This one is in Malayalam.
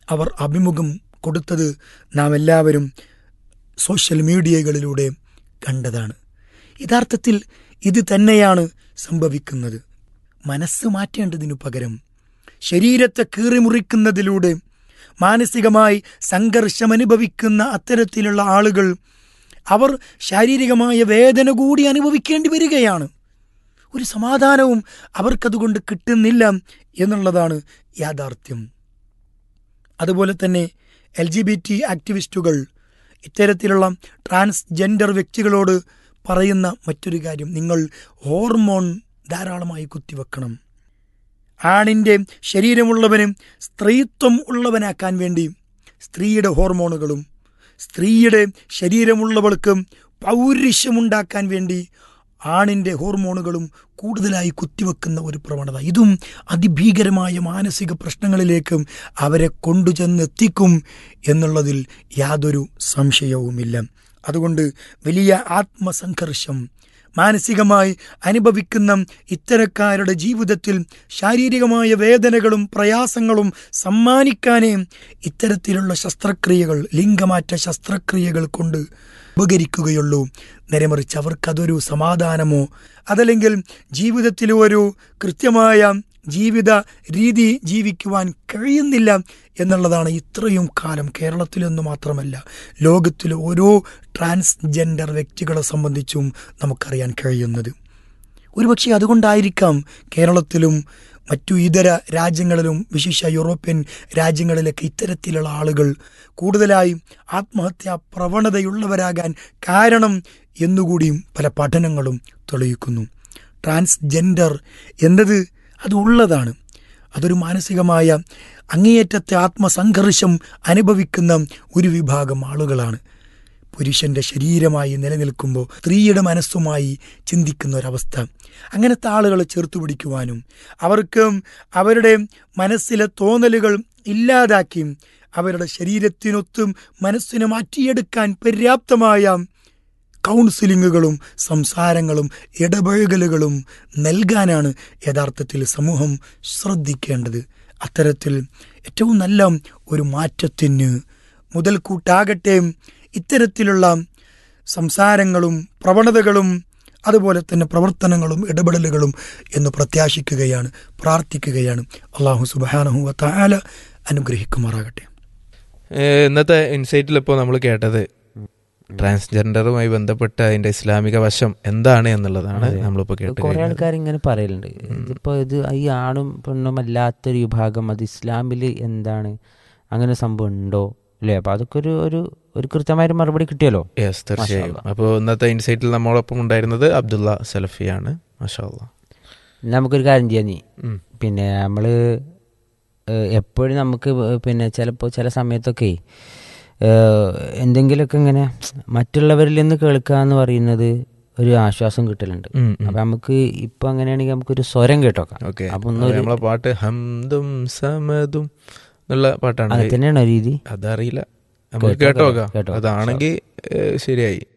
അവർ അഭിമുഖം കൊടുത്തത് നാം എല്ലാവരും സോഷ്യൽ മീഡിയകളിലൂടെ കണ്ടതാണ് യഥാർത്ഥത്തിൽ ഇത് തന്നെയാണ് സംഭവിക്കുന്നത് മനസ്സ് മാറ്റേണ്ടതിനു പകരം ശരീരത്തെ കീറിമുറിക്കുന്നതിലൂടെ മാനസികമായി സംഘർഷം അനുഭവിക്കുന്ന അത്തരത്തിലുള്ള ആളുകൾ അവർ ശാരീരികമായ വേദന കൂടി അനുഭവിക്കേണ്ടി വരികയാണ് ഒരു സമാധാനവും അവർക്കതുകൊണ്ട് കിട്ടുന്നില്ല എന്നുള്ളതാണ് യാഥാർത്ഥ്യം അതുപോലെ തന്നെ എൽ ജി ബി ടി ആക്ടിവിസ്റ്റുകൾ ഇത്തരത്തിലുള്ള ട്രാൻസ്ജെൻഡർ വ്യക്തികളോട് പറയുന്ന മറ്റൊരു കാര്യം നിങ്ങൾ ഹോർമോൺ ധാരാളമായി കുത്തിവെക്കണം ആണിൻ്റെ ശരീരമുള്ളവന് സ്ത്രീത്വം ഉള്ളവനാക്കാൻ വേണ്ടി സ്ത്രീയുടെ ഹോർമോണുകളും സ്ത്രീയുടെ ശരീരമുള്ളവൾക്ക് പൗരുഷമുണ്ടാക്കാൻ വേണ്ടി ആണിൻ്റെ ഹോർമോണുകളും കൂടുതലായി കുത്തിവെക്കുന്ന ഒരു പ്രവണത ഇതും അതിഭീകരമായ മാനസിക പ്രശ്നങ്ങളിലേക്ക് അവരെ കൊണ്ടുചെന്നെത്തിക്കും എന്നുള്ളതിൽ യാതൊരു സംശയവുമില്ല അതുകൊണ്ട് വലിയ ആത്മസംഘർഷം മാനസികമായി അനുഭവിക്കുന്ന ഇത്തരക്കാരുടെ ജീവിതത്തിൽ ശാരീരികമായ വേദനകളും പ്രയാസങ്ങളും സമ്മാനിക്കാനേ ഇത്തരത്തിലുള്ള ശസ്ത്രക്രിയകൾ ലിംഗമാറ്റ ശസ്ത്രക്രിയകൾ കൊണ്ട് ഉപകരിക്കുകയുള്ളൂ നേരെമറിച്ച് അവർക്കതൊരു സമാധാനമോ അതല്ലെങ്കിൽ ജീവിതത്തിൽ ഒരു കൃത്യമായ ജീവിത രീതി ജീവിക്കുവാൻ കഴിയുന്നില്ല എന്നുള്ളതാണ് ഇത്രയും കാലം കേരളത്തിലെന്ന് മാത്രമല്ല ലോകത്തിലെ ഓരോ ട്രാൻസ്ജെൻഡർ വ്യക്തികളെ സംബന്ധിച്ചും നമുക്കറിയാൻ കഴിയുന്നത് ഒരുപക്ഷെ അതുകൊണ്ടായിരിക്കാം കേരളത്തിലും മറ്റു ഇതര രാജ്യങ്ങളിലും വിശേഷ യൂറോപ്യൻ രാജ്യങ്ങളിലൊക്കെ ഇത്തരത്തിലുള്ള ആളുകൾ കൂടുതലായി ആത്മഹത്യാ പ്രവണതയുള്ളവരാകാൻ കാരണം എന്നുകൂടിയും പല പഠനങ്ങളും തെളിയിക്കുന്നു ട്രാൻസ്ജെൻഡർ എന്നത് അത് ഉള്ളതാണ് അതൊരു മാനസികമായ അങ്ങേയറ്റത്തെ ആത്മസംഘർഷം അനുഭവിക്കുന്ന ഒരു വിഭാഗം ആളുകളാണ് പുരുഷന്റെ ശരീരമായി നിലനിൽക്കുമ്പോൾ സ്ത്രീയുടെ മനസ്സുമായി ചിന്തിക്കുന്ന ഒരവസ്ഥ അങ്ങനത്തെ ആളുകളെ ചേർത്ത് പിടിക്കുവാനും അവർക്ക് അവരുടെ മനസ്സിലെ തോന്നലുകൾ ഇല്ലാതാക്കി അവരുടെ ശരീരത്തിനൊത്തും മനസ്സിനെ മാറ്റിയെടുക്കാൻ പര്യാപ്തമായ കൗൺസിലിങ്ങുകളും സംസാരങ്ങളും ഇടപഴകലുകളും നൽകാനാണ് യഥാർത്ഥത്തിൽ സമൂഹം ശ്രദ്ധിക്കേണ്ടത് അത്തരത്തിൽ ഏറ്റവും നല്ല ഒരു മാറ്റത്തിന് മുതൽക്കൂട്ടാകട്ടെ ഇത്തരത്തിലുള്ള സംസാരങ്ങളും പ്രവണതകളും അതുപോലെ തന്നെ പ്രവർത്തനങ്ങളും ഇടപെടലുകളും എന്ന് പ്രത്യാശിക്കുകയാണ് പ്രാർത്ഥിക്കുകയാണ് അള്ളാഹു സുബാനഹു താല അനുഗ്രഹിക്കുമാറാകട്ടെ ഏഹ് ഇന്നത്തെ ഇൻസൈറ്റിൽ ഇപ്പോൾ നമ്മൾ കേട്ടത് ട്രാൻസ്ജെൻഡറുമായി ബന്ധപ്പെട്ട അതിന്റെ ഇസ്ലാമിക വശം എന്താണ് എന്നുള്ളതാണ് അതെ. നമ്മളിപ്പോൾ കേട്ട് കുറെ കഴിഞ്ഞത്. ആൾക്കാർ ഇങ്ങനെ പറയലുണ്ട് ഇതിപ്പോ ഇത് ഈ ആണും പെണ്ണും അല്ലാത്തൊരു വിഭാഗം അത് ഇസ്ലാമിൽ എന്താണ് അങ്ങനെ ഒരു സംഭവം ഉണ്ടോ അല്ലേ അപ്പൊ അതൊക്കെ ഒരു ഒരു ഒരു കൃത്യമായൊരു മറുപടി കിട്ടിയല്ലോ യെസ് തീർച്ചയായും മാഷാ അപ്പോൾ ഇന്നത്തെ ഇൻസൈറ്റിൽ നമ്മളൊപ്പം ഉണ്ടായിരുന്നത് അബ്ദുള്ള സലഫിയാണ് മഷാല്ല ഇനി നമുക്കൊരു കാര്യം ചെയ്യാം നീ പിന്നെ നമ്മള് എപ്പോഴും നമുക്ക് പിന്നെ ചിലപ്പോൾ ചില സമയത്തൊക്കെ ഏഹ്, എന്തെങ്കിലുമൊക്കെ ഇങ്ങനെ മറ്റുള്ളവരിൽ നിന്ന് കേൾക്കുക എന്ന് പറയുന്നത് ഒരു ആശ്വാസം കിട്ടലുണ്ട് അപ്പൊ നമുക്ക് ഇപ്പൊ അങ്ങനെയാണെങ്കിൽ നമുക്കൊരു സ്വരം കേട്ടോക്കാം ഓക്കെ അപ്പൊ ഒന്നൊരു നമ്മളെ പാട്ട് ഹംദും സമതും എന്നുള്ള പാട്ടാണ് അത് തന്നെയാണോ രീതി അതറിയില്ല നമുക്ക് കേട്ടോ, കേട്ടോ കേട്ടോ. അതാണെങ്കിൽ ഏഹ്, ശരിയായി